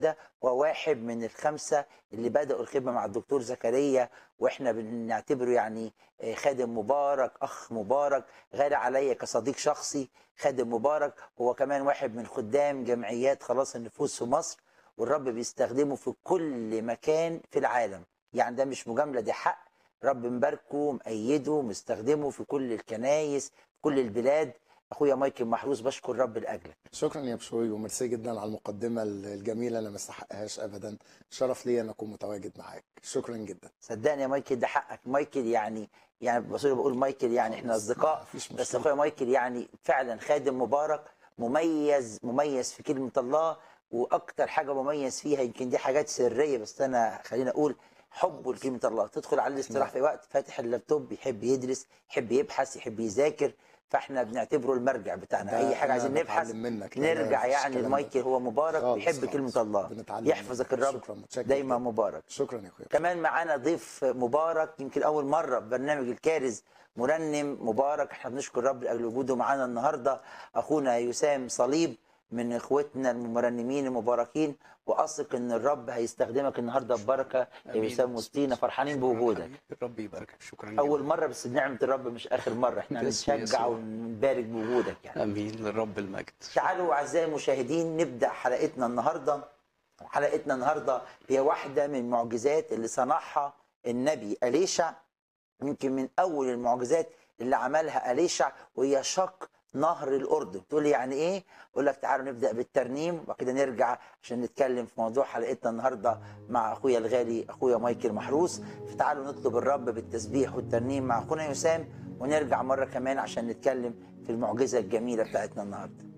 ده هو واحد من الخمسه اللي بداوا الخدمه مع الدكتور زكريا واحنا بنعتبره يعني آه، خادم مبارك اخ مبارك غالي عليا كصديق شخصي خادم مبارك هو كمان واحد من خدام جمعيات خلاص النفوس في مصر والرب بيستخدمه في كل مكان في العالم يعني ده مش مجامله دي حق رب مباركه مأيده مستخدمه في كل الكنايس في كل البلاد اخويا مايكل محروس بشكر رب لاجلك شكرا يا بشوي وميرسي جدا على المقدمه الجميله انا ما استحقهاش ابدا شرف لي ان اكون متواجد معاك شكرا جدا صدقني يا مايكل ده حقك مايكل يعني يعني بصير بقول مايكل يعني احنا اصدقاء مفيش بس مشكله اخويا مايكل يعني فعلا خادم مبارك مميز مميز في كلمه الله واكتر حاجه مميز فيها يمكن دي حاجات سريه بس انا خلينا اقول حبه لكلمه الله تدخل على الاستراحه في وقت فاتح اللابتوب يحب يدرس يحب يبحث يحب يذاكر فاحنا بنعتبره المرجع بتاعنا ده اي حاجه أنا عايزين نبحث بتعلم منك لا، لا، نرجع مفيش يعني الكلام ده. المايكل هو مبارك خالص، بيحب خالص. كلمه الله بنتعلم يحفظك منك. الرب شكرا متشكر دايما جداً. مبارك شكرا يا اخويا كمان معانا ضيف مبارك يمكن اول مره في برنامج الكارز مرنم مبارك احنا بنشكر الرب لاجل وجوده معانا النهارده اخونا يسام صليب من اخوتنا المرنمين المباركين واثق ان الرب هيستخدمك النهارده ببركه يا آمين. يسام وسطينا فرحانين شكراً بوجودك حبيبي. الرب يباركك شكرا اول جداً. مره بس بنعمه الرب مش اخر مره احنا باسم هنشجع يسوع. ونبارك بوجودك يعني امين للرب المجد تعالوا اعزائي المشاهدين نبدا حلقتنا النهارده حلقتنا النهارده هي واحده من المعجزات اللي صنعها النبي اليشع يمكن من اول المعجزات اللي عملها اليشع وهي شق نهر الاردن تقول لي يعني ايه اقول لك تعالوا نبدا بالترنيم وبعد كده نرجع عشان نتكلم في موضوع حلقتنا النهارده مع اخويا الغالي اخويا مايكل محروس فتعالوا نطلب الرب بالتسبيح والترنيم مع اخونا يسام ونرجع مره كمان عشان نتكلم في المعجزه الجميله بتاعتنا النهارده